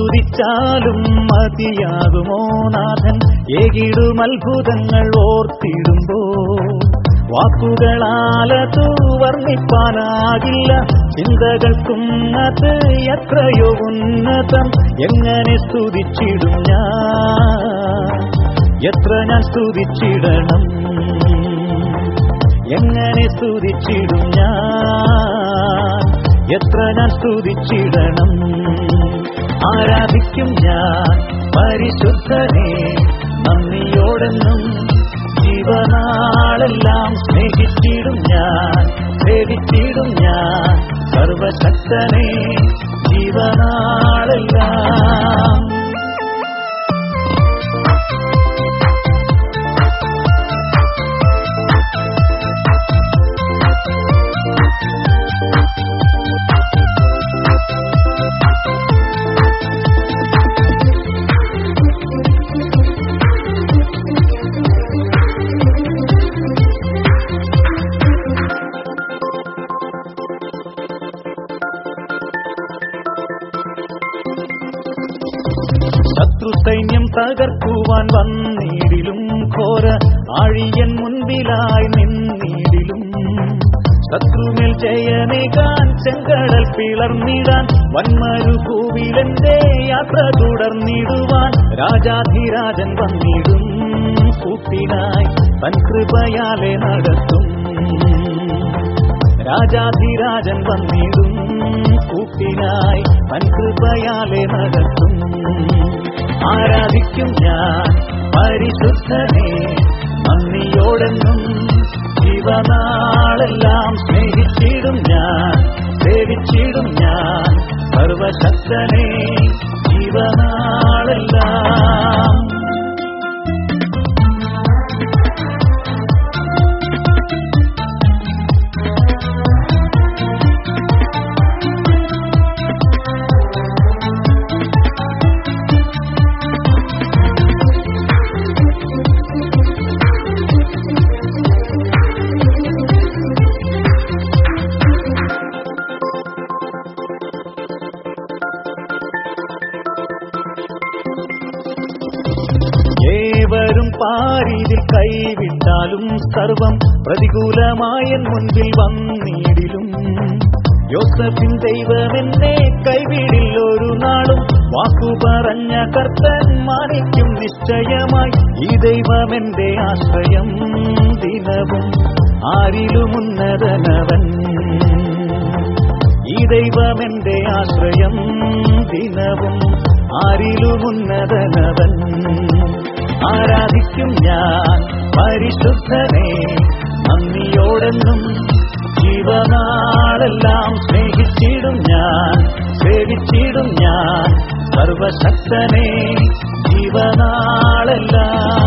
സ്തുതിച്ചാലും മതിയാകുമോ നാഥൻ ഏകിടും അത്ഭുതങ്ങൾ ഓർത്തിടുമ്പോ വാക്കുകളാലതു വർണ്ണിപ്പാനാകില്ല ചിന്തകൾക്കും അത് എത്രയോ ഉന്നതം എങ്ങനെ സ്തുതിച്ചിടും ഞാൻ എത്ര ഞാൻ സ്തുതിച്ചിടണം എങ്ങനെ സ്തുതിച്ചിടും ഞാൻ എത്ര ഞാൻ സ്തുതിച്ചിടണം ആരാധിക്കും ഞാൻ പരിശുദ്ധനെ നന്ദിയോടെന്നും ജീവനാളെല്ലാം സ്നേഹിച്ചിടും ഞാൻ സേവിച്ചിടും ഞാൻ സർവശക്തനെ ജീവനാളെല്ലാം ശത്രു സൈന്യം തകർക്കുവാൻ വന്നിടിലും ഘോര ആഴിയൻ മുൻപിലായി നിന്നിടിലും ശത്രുമേൽ ജയമേകാൻ ചെങ്കടൽ പിളർന്നിടാൻ വന്മരുഭൂവിലെന്റെ യാത്ര തുടർന്നിടുവാൻ രാജാധിരാജൻ വന്നിടും കൂട്ടിനായി തൻ കൃപയാലെ നടത്തും രാജാധിരാജൻ വന്നിടും കൂട്ടിനായി തൻ കൃപയാലെ നടത്തും ആരാധിക്കും ഞാൻ പരിശുദ്ധനെ നന്ദിയോടെന്നും ജീവനാളെല്ലാം സ്നേഹിച്ചിടും ഞാൻ സേവിച്ചിടും ഞാൻ സർവശക്തനെ ജീവനാളെല്ലാം ഏവരും പാരീതിൽ കൈവിട്ടാലും സർവം പ്രതികൂലമായ മുൻപിൽ വന്നിടിലും യോസഫിൻ ദൈവമെന്നെ കൈവിടിൽ ഒരു നാളും വാക്കു പറഞ്ഞ കർത്തൻ മാനിക്കും നിശ്ചയമായി ഈ ദൈവമെന്റെ ആശ്രയം ദിനവും ആരിലും ഉന്നതനവൻ ഈ ദൈവമെന്റെ ആശ്രയം ദിനവും ആരിലും ഉന്നതനവൻ ആരാധിക്കും ഞാൻ പരിശുദ്ധനെ നന്ദിയോടെന്നും ജീവനാളെല്ലാം സ്നേഹിച്ചിടും ഞാൻ സേവിച്ചിടും ഞാൻ സർവശക്തനെ ജീവനാളെല്ലാം